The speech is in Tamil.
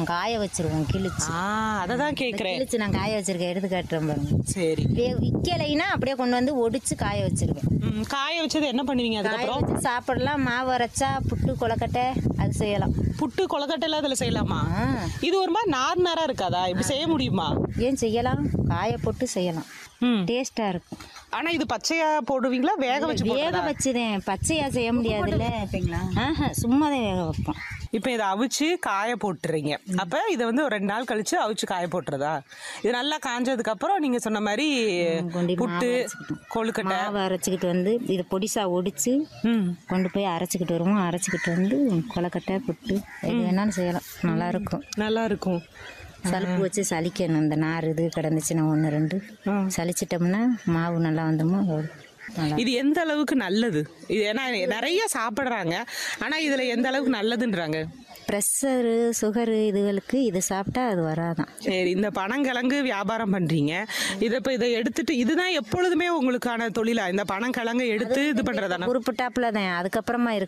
நாங்கள் காய வச்சிருவோம் கிழிச்சு ஆ அதை தான் கேட்குறேன் கிழிச்சு நான் காய வச்சிருக்கேன் எடுத்து காட்டுறேன் பாருங்க சரி இப்படியே விற்கலைன்னா அப்படியே கொண்டு வந்து ஒடிச்சு காய வச்சிருவேன் ம், காய வச்சது என்ன பண்ணுவீங்க காய அதுக்கப்புறம் வச்சு சாப்பிடலாம் மாவு அரைச்சா புட்டு கொலக்கட்டை அது செய்யலாம் புட்டு கொலக்கட்டையில அதில் செய்யலாமா ஆ இது ஒரு மாதிரி நார் நாரா இருக்காதா இப்படி செய்ய முடியுமா ஏன் செய்யலாம் காய போட்டு செய்யலாம் ம் டேஸ்ட்டாக இருக்கும் ஆனா இது பச்சையா போடுவீங்களா வேக வச்சு வேக போடுறதா வச்சுதேன் பச்சையா செய்ய முடியாதுல்ல ஆஹா சும்மா தான் வேக வைப்போம் இப்போ இதை அவிச்சு காய போட்டுறீங்க அப்ப இதை வந்து ஒரு ரெண்டு நாள் கழிச்சு அவிச்சு காய போட்டுறதா இது நல்லா காஞ்சதுக்கு அப்புறம் நீங்க சொன்ன மாதிரி கொண்டு போய் புட்டு மாவு அரைச்சுக்கிட்டோம். கொழுக்கட்டை மாவு அரைச்சிக்கிட்டு வந்து இதை பொடிசா ஒடிச்சு ம் கொண்டு போய் அரைச்சிக்கிட்டு வருவோம் அரைச்சிக்கிட்டு வந்து கொலக்கட்டை புட்டு எது வேணாலும் செய்யலாம் நல்லா இருக்கும் நல்லா இருக்கும் சலுப்பு வச்சு சலிக்கணும் இந்த நார் இது கிடந்துச்சுன்னா ஒன்று ரெண்டு சலிச்சிட்டோம்னா மாவு நல்லா வந்துமோ நல்லா இது எந்த அளவுக்கு நல்லது இது ஏன்னா நிறைய சாப்பிடுறாங்க ஆனா இதுல எந்த அளவுக்கு நல்லதுன்றாங்க ப்ரெஷரு சுகரு இதுகளுக்கு இது சாப்பிட்டா அது வராதான் சரி இந்த பனங்கிழங்கு வியாபாரம் பண்றீங்க இதை இப்போ இதை எடுத்துட்டு இதுதான் எப்பொழுதுமே உங்களுக்கான தொழிலா இந்த பனங்கிழங்கு எடுத்து இது பண்றதானா குறிப்பிட்டாப்புல தான் அதுக்கப்புறமா இருக்கு